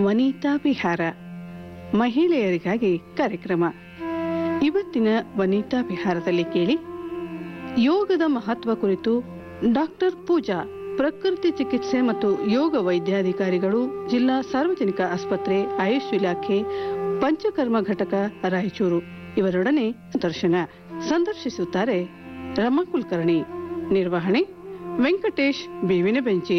ವನಿತಾ ವಿಹಾರ ಮಹಿಳೆಯರಿಗಾಗಿ ಕಾರ್ಯಕ್ರಮ ಇವತ್ತಿನ ವನಿತಾ ವಿಹಾರದಲ್ಲಿ ಕೇಳಿ ಯೋಗದ ಮಹತ್ವ ಕುರಿತು ಡಾಕ್ಟರ್ ಪೂಜಾ ಪ್ರಕೃತಿ ಚಿಕಿತ್ಸೆ ಮತ್ತು ಯೋಗ ವೈದ್ಯಾಧಿಕಾರಿಗಳು ಜಿಲ್ಲಾ ಸಾರ್ವಜನಿಕ ಆಸ್ಪತ್ರೆ ಆಯುಷ್ ಇಲಾಖೆ ಪಂಚಕರ್ಮ ಘಟಕ ರಾಯಚೂರು ಇವರೊಡನೆ ದರ್ಶನ ಸಂದರ್ಶಿಸುತ್ತಾರೆ ರಮಾ ಕುಲಕರ್ಣಿ ನಿರ್ವಹಣೆ ವೆಂಕಟೇಶ್ ಬೇವಿನ ಬೆಂಚಿ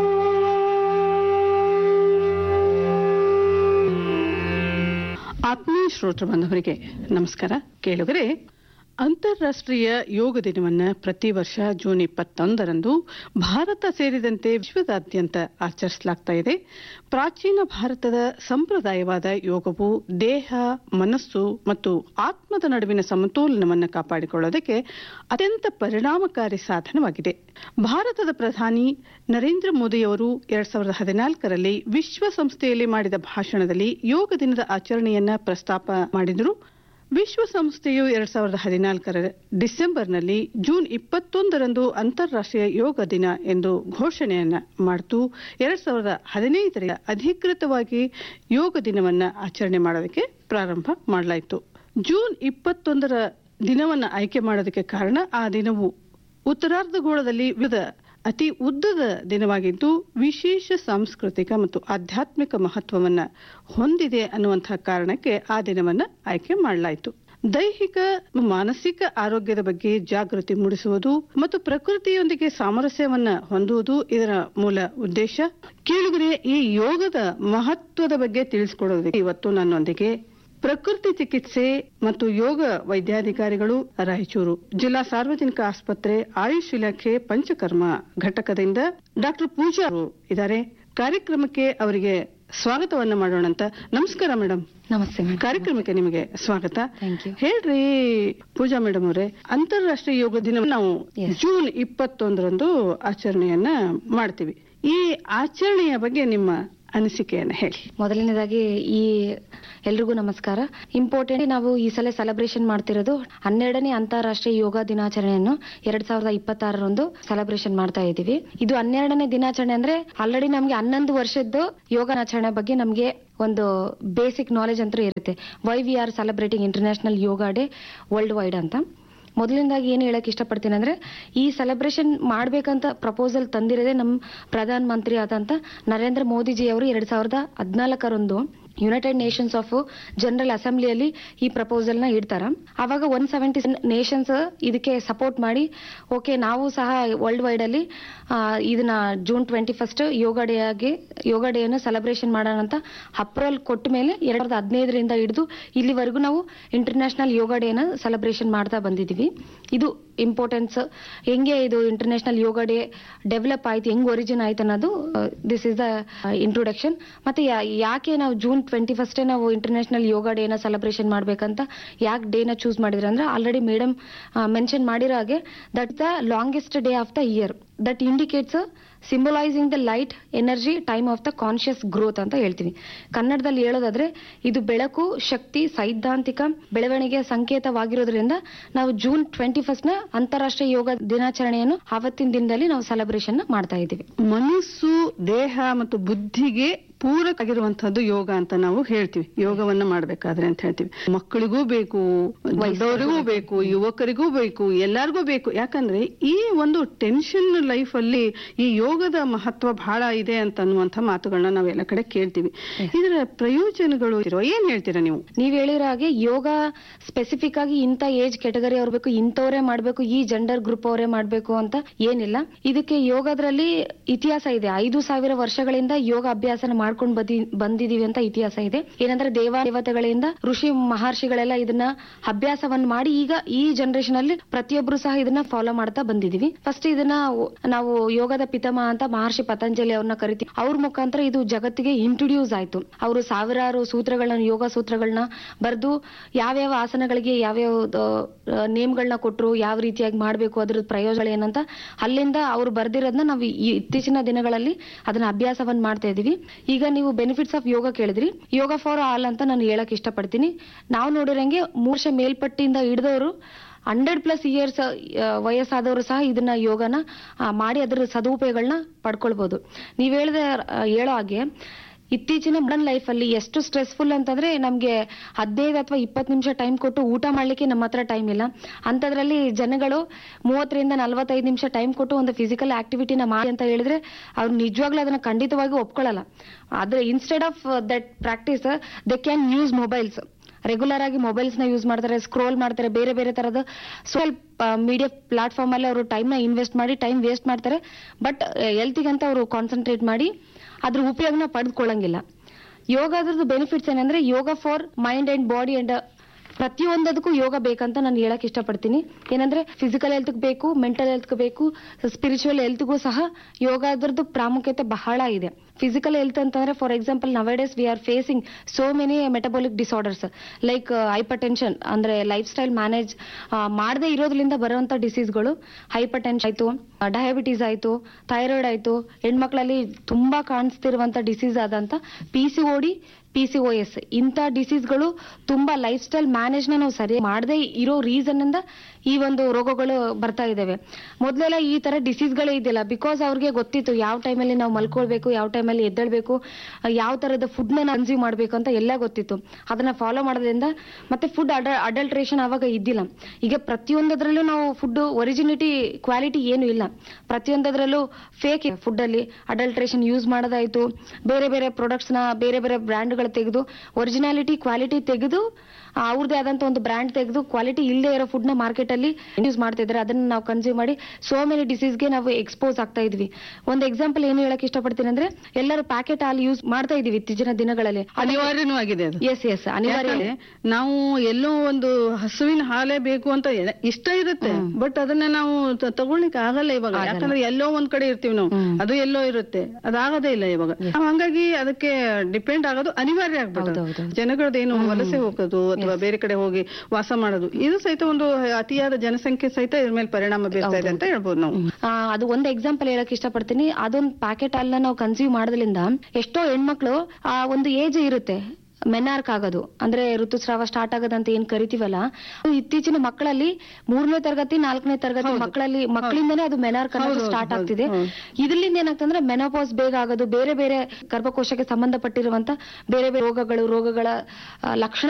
ಆತ್ಮೀಯ ಶ್ರೋತೃ ಬಾಂಧವರಿಗೆ ನಮಸ್ಕಾರ ಕೇಳುಗರೆ ಅಂತಾರಾಷ್ಟ್ರೀಯ ಯೋಗ ದಿನವನ್ನು ಪ್ರತಿ ವರ್ಷ ಜೂನ್ ಇಪ್ಪತ್ತೊಂದರಂದು ಭಾರತ ಸೇರಿದಂತೆ ವಿಶ್ವದಾದ್ಯಂತ ಆಚರಿಸಲಾಗ್ತಾ ಇದೆ ಪ್ರಾಚೀನ ಭಾರತದ ಸಂಪ್ರದಾಯವಾದ ಯೋಗವು ದೇಹ ಮನಸ್ಸು ಮತ್ತು ಆತ್ಮದ ನಡುವಿನ ಸಮತೋಲನವನ್ನು ಕಾಪಾಡಿಕೊಳ್ಳೋದಕ್ಕೆ ಅತ್ಯಂತ ಪರಿಣಾಮಕಾರಿ ಸಾಧನವಾಗಿದೆ ಭಾರತದ ಪ್ರಧಾನಿ ನರೇಂದ್ರ ಮೋದಿಯವರು ಎರಡ್ ಸಾವಿರದ ಹದಿನಾಲ್ಕರಲ್ಲಿ ವಿಶ್ವಸಂಸ್ಥೆಯಲ್ಲಿ ಮಾಡಿದ ಭಾಷಣದಲ್ಲಿ ಯೋಗ ದಿನದ ಆಚರಣೆಯನ್ನ ಪ್ರಸ್ತಾಪ ಮಾಡಿದರು ವಿಶ್ವಸಂಸ್ಥೆಯು ಎರಡ್ ಸಾವಿರದ ಹದಿನಾಲ್ಕರ ಡಿಸೆಂಬರ್ನಲ್ಲಿ ಜೂನ್ ಇಪ್ಪತ್ತೊಂದರಂದು ಅಂತಾರಾಷ್ಟ್ರೀಯ ಯೋಗ ದಿನ ಎಂದು ಘೋಷಣೆಯನ್ನ ಮಾಡಿತು ಎರಡ್ ಸಾವಿರದ ಹದಿನೈದರಿಂದ ಅಧಿಕೃತವಾಗಿ ಯೋಗ ದಿನವನ್ನ ಆಚರಣೆ ಮಾಡೋದಕ್ಕೆ ಪ್ರಾರಂಭ ಮಾಡಲಾಯಿತು ಜೂನ್ ಇಪ್ಪತ್ತೊಂದರ ದಿನವನ್ನ ಆಯ್ಕೆ ಮಾಡೋದಕ್ಕೆ ಕಾರಣ ಆ ದಿನವು ಉತ್ತರಾರ್ಧಗೋಳದಲ್ಲಿ ವಿವಿಧ ಅತಿ ಉದ್ದದ ದಿನವಾಗಿದ್ದು ವಿಶೇಷ ಸಾಂಸ್ಕೃತಿಕ ಮತ್ತು ಆಧ್ಯಾತ್ಮಿಕ ಮಹತ್ವವನ್ನ ಹೊಂದಿದೆ ಅನ್ನುವಂತಹ ಕಾರಣಕ್ಕೆ ಆ ದಿನವನ್ನ ಆಯ್ಕೆ ಮಾಡಲಾಯಿತು ದೈಹಿಕ ಮಾನಸಿಕ ಆರೋಗ್ಯದ ಬಗ್ಗೆ ಜಾಗೃತಿ ಮೂಡಿಸುವುದು ಮತ್ತು ಪ್ರಕೃತಿಯೊಂದಿಗೆ ಸಾಮರಸ್ಯವನ್ನ ಹೊಂದುವುದು ಇದರ ಮೂಲ ಉದ್ದೇಶ ಕೇಳುಗರೆ ಈ ಯೋಗದ ಮಹತ್ವದ ಬಗ್ಗೆ ತಿಳಿಸಿಕೊಡೋದಕ್ಕೆ ಇವತ್ತು ನನ್ನೊಂದಿಗೆ ಪ್ರಕೃತಿ ಚಿಕಿತ್ಸೆ ಮತ್ತು ಯೋಗ ವೈದ್ಯಾಧಿಕಾರಿಗಳು ರಾಯಚೂರು ಜಿಲ್ಲಾ ಸಾರ್ವಜನಿಕ ಆಸ್ಪತ್ರೆ ಆಯುಷ್ ಇಲಾಖೆ ಪಂಚಕರ್ಮ ಘಟಕದಿಂದ ಡಾಕ್ಟರ್ ಪೂಜಾ ಅವರು ಇದ್ದಾರೆ ಕಾರ್ಯಕ್ರಮಕ್ಕೆ ಅವರಿಗೆ ಸ್ವಾಗತವನ್ನ ಮಾಡೋಣ ಅಂತ ನಮಸ್ಕಾರ ಮೇಡಮ್ ನಮಸ್ತೆ ಮೇಡಮ್ ಕಾರ್ಯಕ್ರಮಕ್ಕೆ ನಿಮಗೆ ಸ್ವಾಗತ ಥ್ಯಾಂಕ್ ಯು ಹೇಳ್ರಿ ಪೂಜಾ ಮೇಡಮ್ ಅವರೇ ಅಂತಾರಾಷ್ಟ್ರೀಯ ಯೋಗ ದಿನ ನಾವು Yes. ಜೂನ್ ಇಪ್ಪತ್ತೊಂದರಂದು ಆಚರಣೆಯನ್ನ ಮಾಡ್ತೀವಿ ಈ ಆಚರಣೆಯ ಬಗ್ಗೆ ನಿಮ್ಮ ಅನಿಸಿಕೆಯನ್ನ ಹೇಳಿ ಮೊದಲನೇದಾಗಿ ಈ ಎಲ್ರಿಗೂ ನಮಸ್ಕಾರ ಇಂಪಾರ್ಟೆಂಟ್ ನಾವು ಈ ಸಲ ಸೆಲೆಬ್ರೇಷನ್ ಮಾಡ್ತಿರೋದು ಹನ್ನೆರಡನೇ ಅಂತಾರಾಷ್ಟ್ರೀಯ ಯೋಗ ದಿನಾಚರಣೆಯನ್ನು ಎರಡ್ ಸಾವಿರದ ಇಪ್ಪತ್ತಾರರಂದು ಸೆಲೆಬ್ರೇಷನ್ ಮಾಡ್ತಾ ಇದ್ದೀವಿ ಇದು ಹನ್ನೆರಡನೇ ದಿನಾಚರಣೆ ಅಂದ್ರೆ ಆಲ್ರೆಡಿ ನಮ್ಗೆ ಹನ್ನೊಂದು ವರ್ಷದ್ದು ಯೋಗಾಚರಣೆ ಬಗ್ಗೆ ನಮ್ಗೆ ಒಂದು ಬೇಸಿಕ್ ನಾಲೆಜ್ ಅಂತೂ ಇರುತ್ತೆ why we are celebrating International Yoga Day worldwide ಅಂತ ಮೊದಲನೇದಾಗಿ ಏನು ಹೇಳಕ್ ಇಷ್ಟಪಡ್ತೀನಿ ಅಂದ್ರೆ ಈ ಸೆಲೆಬ್ರೇಷನ್ ಮಾಡ್ಬೇಕಂತ ಪ್ರಪೋಸಲ್ ತಂದಿರೋದೇ ನಮ್ಮ ಪ್ರಧಾನ ಮಂತ್ರಿ ಆದಂತ ನರೇಂದ್ರ ಮೋದಿಜಿ ಅವರು ಎರಡ್ ಸಾವಿರದ ಹದಿನಾಲ್ಕರಂದು ಯುನೈಟೆಡ್ ನೇಷನ್ಸ್ ಆಫ್ ಜನರಲ್ ಅಸೆಂಬ್ಲಿಯಲ್ಲಿ ಈ ಪ್ರಪೋಸಲ್ ನ ಇಡ್ತಾರ ಅವಾಗ ಒನ್ ಸೆವೆಂಟಿ ನೇಷನ್ಸ್ ಇದಕ್ಕೆ ಸಪೋರ್ಟ್ ಮಾಡಿ ಓಕೆ ನಾವು ಸಹ ವರ್ಲ್ಡ್ ವೈಡ್ ಅಲ್ಲಿ ಆ, ಇದನ್ನ June twenty first yoga day ಆಗಿ ಯೋಗ ಡೇ ಅನ್ನು ಸೆಲೆಬ್ರೇಷನ್ ಮಾಡೋಣ ಅಂತ ಅಪ್ರೂವಲ್ ಕೊಟ್ಟ ಮೇಲೆ ಎರಡ್ ಸಾವಿರದ ಹದಿನೈದರಿಂದ ಹಿಡಿದು ಇಲ್ಲಿವರೆಗೂ ನಾವು ಇಂಟರ್ನ್ಯಾಷನಲ್ ಯೋಗ ಡೇನ ಸೆಲೆಬ್ರೇಷನ್ ಮಾಡ್ತಾ ಬಂದಿದ್ದೀವಿ ಇದು ಇಂಪಾರ್ಟೆನ್ಸ್ ಹೆಂಗೆ ಇದು ಇಂಟರ್ನ್ಯಾಷನಲ್ ಯೋಗ ಡೇ ಡೆವಲಪ್ ಆಯ್ತು ಹೆಂಗ್ ಒರಿಜಿನ್ ಆಯ್ತು ಅನ್ನೋದು ದಿಸ್ ಇಸ್ ದ ಇಂಟ್ರೊಡಕ್ಷನ್ ಮತ್ತೆ ಯಾ- ಯಾಕೆ ನಾವು ಜೂನ್ ಟ್ವೆಂಟಿ ಫಸ್ಟೇ ನಾವು ಇಂಟರ್ನ್ಯಾಷನಲ್ ಯೋಗ ಡೇನ ಸೆಲೆಬ್ರೇಷನ್ ಮಾಡ್ಬೇಕಂತ ಯಾಕೆ ಡೇನ ಚೂಸ್ ಮಾಡಿದ್ರೆ ಅಂದ್ರೆ ಆಲ್ರೆಡಿ ಮೇಡಮ್ ಮೆನ್ಷನ್ ಮಾಡಿರೋ ಹಾಗೆ that the longest day of the year that indicates symbolising the light energy time of the conscious growth ಅಂತ ಹೇಳ್ತೀವಿ ಕನ್ನಡದಲ್ಲಿ ಹೇಳೋದಾದ್ರೆ ಇದು ಬೆಳಕು ಶಕ್ತಿ ಸೈದ್ಧಾಂತಿಕ ಬೆಳವಣಿಗೆಯ ಸಂಕೇತವಾಗಿರೋದ್ರಿಂದ ನಾವು ಜೂನ್ ಟ್ವೆಂಟಿ ಫಸ್ಟ್ ನ ಅಂತಾರಾಷ್ಟ್ರೀಯ ಯೋಗ ದಿನಾಚರಣೆಯನ್ನು ಆವತ್ತಿನ ದಿನದಲ್ಲಿ ನಾವು ಸೆಲೆಬ್ರೇಷನ್ ಮಾಡ್ತಾ ಇದ್ದೀವಿ ಮನಸ್ಸು ದೇಹ ಮತ್ತು ಬುದ್ಧಿಗೆ ಪೂರಕ ಆಗಿರುವಂತಹದ್ದು ಯೋಗ ಅಂತ ನಾವು ಹೇಳ್ತೀವಿ ಯೋಗವನ್ನ ಮಾಡ್ಬೇಕಾದ್ರೆ ಅಂತ ಹೇಳ್ತೀವಿ ಮಕ್ಕಳಿಗೂ ಬೇಕು ದೊಡ್ಡವರಿಗೂ ಬೇಕು ಯುವಕರಿಗೂ ಬೇಕು ಎಲ್ಲರಿಗೂ ಬೇಕು ಯಾಕಂದ್ರೆ ಈ ಒಂದು ಟೆನ್ಷನ್ ಲೈಫ್ ಅಲ್ಲಿ ಈ ಯೋಗದ ಮಹತ್ವ ಬಹಳ ಇದೆ ಅಂತ ಅನ್ನುವಂಥ ಮಾತುಗಳನ್ನ ನಾವು ಎಲ್ಲ ಕಡೆ ಕೇಳ್ತೀವಿ ಇದರ ಪ್ರಯೋಜನಗಳು ಇರೋ ಏನ್ ಹೇಳ್ತೀರಾ ನೀವು ನೀವ್ ಹೇಳಿರೋ ಹಾಗೆ ಯೋಗ ಸ್ಪೆಸಿಫಿಕ್ ಆಗಿ ಇಂಥ ಏಜ್ ಕೆಟಗರಿ ಅವ್ರು ಬೇಕು ಇಂಥವ್ರೇ ಮಾಡ್ಬೇಕು ಈ ಜೆಂಡರ್ ಗ್ರೂಪ್ ಅವರೇ ಮಾಡ್ಬೇಕು ಅಂತ ಏನಿಲ್ಲ ಇದಕ್ಕೆ ಯೋಗದ್ರಲ್ಲಿ ಇತಿಹಾಸ ಇದೆ ಐದು ಸಾವಿರ ವರ್ಷಗಳಿಂದ ಯೋಗ ಅಭ್ಯಾಸನ ಮಾಡ್ಕೊಂಡು ಬಂದಿ ಬಂದಿದೀವಿ ಅಂತ ಇತಿಹಾಸ ಇದೆ ಏನಂದ್ರೆ ದೇವ ದೇವತೆಗಳಿಂದ ಋಷಿ ಮಹರ್ಷಿಗಳೆಲ್ಲ ಇದನ್ನ ಅಭ್ಯಾಸವನ್ನ ಮಾಡಿ ಈಗ ಈ ಜನರೇಷನ್ ಅಲ್ಲಿ ಪ್ರತಿಯೊಬ್ರು ಸಹ ಇದನ್ನ ಫಾಲೋ ಮಾಡ್ತಾ ಬಂದಿದೀವಿ ಫಸ್ಟ್ ಇದನ್ನ ನಾವು ಯೋಗದ ಪಿತಾಮಹ ಅಂತ ಮಹರ್ಷಿ ಪತಂಜಲಿ ಅವ್ರನ್ನ ಕರಿತೀವಿ ಅವ್ರ ಮುಖಾಂತರ ಇದು ಜಗತ್ತಿಗೆ ಇಂಟ್ರೊಡ್ಯೂಸ್ ಆಯ್ತು ಅವರು ಸಾವಿರಾರು ಸೂತ್ರಗಳನ್ನ ಯೋಗ ಸೂತ್ರಗಳನ್ನ ಬರೆದು ಯಾವ್ಯಾವ ಆಸನಗಳಿಗೆ ಯಾವ್ಯಾವ ನೇಮ್ಗಳನ್ನ ಕೊಟ್ರು ಯಾವ ರೀತಿಯಾಗಿ ಮಾಡ್ಬೇಕು ಅದ್ರ ಪ್ರಯೋಜನ ಏನಂತ ಅಲ್ಲಿಂದ ಅವ್ರು ಬರ್ದಿರೋದನ್ನ ನಾವು ಈ ಇತ್ತೀಚಿನ ದಿನಗಳಲ್ಲಿ ಅದನ್ನ ಅಭ್ಯಾಸವನ್ನ ಮಾಡ್ತಾ ಇದೀವಿ ಈಗ ನೀವು ಬೆನಿಫಿಟ್ಸ್ ಆಫ್ ಯೋಗ ಕೇಳಿದ್ರಿ ಯೋಗ ಫಾರ್ ಆಲ್ ಅಂತ ನಾನು ಹೇಳಕ್ ಇಷ್ಟಪಡ್ತೀನಿ ನಾವು ನೋಡಿರಂಗೆ ಮೂರ್ ವರ್ಷ ಮೇಲ್ಪಟ್ಟಿಂದ ಹಿಡಿದವರು ಹಂಡ್ರೆಡ್ ಪ್ಲಸ್ ಇಯರ್ಸ್ ವಯಸ್ಸಾದವರು ಸಹ ಇದನ್ನ ಯೋಗನ ಆ, ಮಾಡಿ ಅದ್ರ ಸದುಪಯೋಗಗಳನ್ನ ಪಡ್ಕೊಳ್ಬಹುದು ನೀವ್ ಹೇಳ್ದೆ ಆ, ಹೇಳೋ ಹಾಗೆ ಇತ್ತೀಚಿನ ಮಾಡರ್ನ್ ಲೈಫ್ ಅಲ್ಲಿ ಎಷ್ಟು ಸ್ಟ್ರೆಸ್ಫುಲ್ ಅಂತಂದ್ರೆ ನಮ್ಗೆ ಹದಿನೈದು ಅಥವಾ ಇಪ್ಪತ್ತು ನಿಮಿಷ ಟೈಮ್ ಕೊಟ್ಟು ಊಟ ಮಾಡ್ಲಿಕ್ಕೆ ನಮ್ಮ ಹತ್ರ ಟೈಮ್ ಇಲ್ಲ ಅಂತದ್ರಲ್ಲಿ ಜನಗಳು ಮೂವತ್ತರಿಂದ ನಲವತ್ತೈದು ನಿಮಿಷ ಟೈಮ್ ಕೊಟ್ಟು ಒಂದು ಫಿಸಿಕಲ್ ಆಕ್ಟಿವಿಟಿನ ಮಾಡಿ ಅಂತ ಹೇಳಿದ್ರೆ ಅವ್ರು ನಿಜವಾಗ್ಲೂ ಅದನ್ನ ಖಂಡಿತವಾಗಿ ಒಪ್ಕೊಳ್ಳಲ್ಲ ಆದ್ರೆ instead of that practice they can use mobiles regular ಆಗಿ ಮೊಬೈಲ್ಸ್ ನ ಯೂಸ್ ಮಾಡ್ತಾರೆ ಸ್ಕ್ರೋಲ್ ಮಾಡ್ತಾರೆ ಬೇರೆ ಬೇರೆ ತರದ ಸೋಲ್ ಮೀಡಿಯಾ ಪ್ಲಾಟ್ಫಾರ್ಮ್ ಅಲ್ಲಿ ಅವರು ಟೈಮ್ ನ ಇನ್ವೆಸ್ಟ್ ಮಾಡಿ ಟೈಮ್ ವೇಸ್ಟ್ ಮಾಡ್ತಾರೆ ಬಟ್ ಹೆಲ್ತಿಗಂತ ಅವರು ಕಾನ್ಸಂಟ್ರೇಟ್ ಮಾಡಿ ಅದ್ರ ಉಪಯೋಗನ ಪಡೆದುಕೊಳ್ಳಂಗಿಲ್ಲ ಯೋಗ ಅದ್ರದ್ದು ಬೆನಿಫಿಟ್ಸ್ ಏನಂದ್ರೆ yoga for mind and body and ಪ್ರತಿಯೊಂದದಕ್ಕೂ ಯೋಗ ಬೇಕಂತ ನಾನು ಹೇಳಕ್ ಇಷ್ಟಪಡ್ತೀನಿ ಏನಂದ್ರೆ ಫಿಸಿಕಲ್ ಹೆಲ್ತ್ ಬೇಕು ಮೆಂಟಲ್ ಹೆಲ್ತ್ ಬೇಕು ಸ್ಪಿರಿಚುವಲ್ ಹೆಲ್ತ್ಗೂ ಸಹ ಯೋಗ ಅದ್ರದ್ದು ಪ್ರಾಮುಖ್ಯತೆ ಬಹಳ ಇದೆ ಫಿಸಿಕಲ್ ಹೆಲ್ತ್ ಅಂತಂದ್ರೆ for example nowadays we are facing so many metabolic disorders like hypertension ಅಂದ್ರೆ ಲೈಫ್ ಸ್ಟೈಲ್ ಮ್ಯಾನೇಜ್ ಮಾಡದೇ ಇರೋದ್ರಿಂದ ಬರುವಂತ ಡಿಸೀಸ್ಗಳು ಹೈಪರ್ ಟೆನ್ಷನ್ ಆಯ್ತು ಡಯಾಬಿಟೀಸ್ ಆಯ್ತು ಥೈರಾಯ್ಡ್ ಆಯ್ತು ಹೆಣ್ಮಕ್ಳಲ್ಲಿ ತುಂಬಾ ಕಾಣಿಸ್ತಿರುವಂತ ಡಿಸೀಸ್ ಆದಂತ ಪಿ ಸಿ ಓಡಿ ಪಿ ಸಿ ಓ ಎಸ್ ಇಂಥ ಡಿಸೀಸ್ಗಳು ತುಂಬಾ ಲೈಫ್ ಸ್ಟೈಲ್ ಮ್ಯಾನೇಜ್ ನ ನಾವು ಸರಿ ಮಾಡದೇ ಇರೋ ರೀಸನ್ ಇಂದ ಈ ಒಂದು ರೋಗಗಳು ಬರ್ತಾ ಇದಾವೆ ಮೊದಲೆಲ್ಲ ಈ ತರ ಡಿಸೀಸ್ಗಳೇ ಇದ್ದಿಲ್ಲ ಬಿಕಾಸ್ ಅವ್ರಿಗೆ ಗೊತ್ತಿತ್ತು ಯಾವ ಟೈಮಲ್ಲಿ ನಾವು ಮಲ್ಕೊಳ್ಬೇಕು ಯಾವ ಟೈಮಲ್ಲಿ ಎದ್ದೇಳ್ಬೇಕು ಯಾವ ತರದ ಫುಡ್ ನ ಕನ್ಸ್ಯೂಮ್ ಮಾಡ್ಬೇಕು ಅಂತ ಎಲ್ಲ ಗೊತ್ತಿತ್ತು ಅದನ್ನ ಫಾಲೋ ಮಾಡೋದ್ರಿಂದ ಮತ್ತೆ ಫುಡ್ ಅಡಲ್ಟ್ರೇಷನ್ ಅವಾಗ ಇದ್ದಿಲ್ಲ ಈಗ ಪ್ರತಿಯೊಂದದ್ರಲ್ಲೂ ನಾವು ಫುಡ್ ಒರಿಜಿನಿಟಿ ಕ್ವಾಲಿಟಿ ಏನು ಇಲ್ಲ ಪ್ರತಿಯೊಂದದ್ರಲ್ಲೂ ಫೇಕ್ ಫುಡ್ ಅಲ್ಲಿ ಅಡಲ್ಟ್ರೇಷನ್ ಯೂಸ್ ಮಾಡೋದಾಯ್ತು ಬೇರೆ ಬೇರೆ ಪ್ರಾಡಕ್ಟ್ಸ್ ನ ಬೇರೆ ಬೇರೆ ಬ್ರ್ಯಾಂಡ್ಗಳು ತೆಗೆದು ಒರಿಜಿನಾಲಿಟಿ ಕ್ವಾಲಿಟಿ ತೆಗೆದು ಅವ್ರದೇ ಆದಂತ ಒಂದು ಬ್ರ್ಯಾಂಡ್ ತೆಗೆದು ಕ್ವಾಲಿಟಿ ಇಲ್ಲದೆ ಇರೋ ಫುಡ್ ನ ಮಾರ್ಕೆಟ್ ಅಲ್ಲಿ ಯೂಸ್ ಮಾಡ್ತಾ ಇದ್ದಾರೆ ಅದನ್ನ ನಾವು ಕನ್ಸ್ಯೂಮ್ ಮಾಡಿ ಸೋ ಮೆನಿ ಡಿಸೀಸ್ಗೆ ನಾವು ಎಕ್ಸ್ಪೋಸ್ ಆಗ್ತಾ ಇದ್ವಿ ಒಂದು ಎಕ್ಸಾಂಪಲ್ ಏನು ಹೇಳಕ್ ಇಷ್ಟಪಡ್ತೀನಿ ಅಂದ್ರೆ ಎಲ್ಲರೂ ಪ್ಯಾಕೆಟ್ ಹಾಲು ಯೂಸ್ ಮಾಡ್ತಾ ಇದೀವಿ ಇತ್ತೀಚಿನ ದಿನಗಳಲ್ಲಿ ಅನಿವಾರ್ಯನೂ ಆಗಿದೆ ಅದು ಎಸ್ ಎಸ್ ಅನಿವಾರ್ಯ ಯಾಕಂದ್ರೆ ನಾವು ಎಲ್ಲೋ ಒಂದು ಹಸುವಿನ ಹಾಲೇ ಬೇಕು ಅಂತ ಎ- ಇಷ್ಟ ಇರುತ್ತೆ ಬಟ್ ಅದನ್ನ ನಾವು ತ- ತಗೊಳ್ಳಿಕ್ಕೆ ಆಗಲ್ಲ ಇವಾಗ ಯಾಕಂದ್ರೆ ಎಲ್ಲೋ ಒಂದ್ ಕಡೆ ಇರ್ತೀವಿ ನಾವು ಅದು ಎಲ್ಲೋ ಇರುತ್ತೆ ಅದಾಗದೇ ಇಲ್ಲ ಇವಾಗ ನಾವ್ ಹಂಗಾಗಿ ಅದಕ್ಕೆ ಡಿಪೆಂಡ್ ಆಗೋದು ಅನಿವಾರ್ಯ ಆಗ್ಬಿಟ್ಟು ಹೌದೌದು. ಜನಗಳದ್ದೇನು ವಲಸೆ ಹೋಗೋದು ಅಥವಾ ಬೇರೆ ಕಡೆ ಹೋಗಿ ವಾಸ ಮಾಡೋದು ಇದು ಸಹಿತ ಒಂದು ಅತಿಯಾದ ಜನಸಂಖ್ಯೆ ಸಹಿತ ಇದ್ರ ಮೇಲೆ ಪರಿಣಾಮ ಬೀರ್ತಾ ಇದೆ ಅಂತ ಹೇಳ್ಬೋದು ನಾವು ಆ, ಅದು ಒಂದು ಎಕ್ಸಾಂಪಲ್ ಹೇಳಕ್ ಇಷ್ಟಪಡ್ತೀನಿ ಅದೊಂದು ಪ್ಯಾಕೆಟ್ ಹಾಲನ್ನ ನಾವು ಕನ್ಸ್ಯೂಮ್ ಮಾಡೋದ್ರಿಂದ ಎಷ್ಟೋ ಹೆಣ್ಮಕ್ಳು ಆ ಒಂದು ಏಜ್ ಇರುತ್ತೆ ಮೆನಾರ್ಕ್ ಆಗೋದು ಅಂದ್ರೆ ಋತುಸ್ರಾವ ಸ್ಟಾರ್ಟ್ ಆಗೋದಂತ ಏನ್ ಕರಿತೀವಲ್ಲ ಅದು ಇತ್ತೀಚಿನ ಮಕ್ಕಳಲ್ಲಿ ಮೂರನೇ ತರಗತಿ ನಾಲ್ಕನೇ ತರಗತಿ ಮಕ್ಕಳಲ್ಲಿ ಮಕ್ಕಳಿಂದನೇ ಅದು ಮೆನಾರ್ಕ್ ಅನ್ನೋದು ಹೌದು, ಸ್ಟಾರ್ಟ್ ಹೌದು, ಆಗ್ತಿದೆ ಹೌದು. ಇದರಿಂದ ಏನಾಗ್ತಂದ್ರೆ ಮೆನೋಪಾಸ್ ಬೇಗ ಆಗೋದು ಬೇರೆ ಬೇರೆ ಗರ್ಭಕೋಶಕ್ಕೆ ಸಂಬಂಧಪಟ್ಟಿರುವಂತ ಬೇರೆ ಬೇರೆ ರೋಗಗಳು ರೋಗಗಳ ಆ, ಲಕ್ಷಣ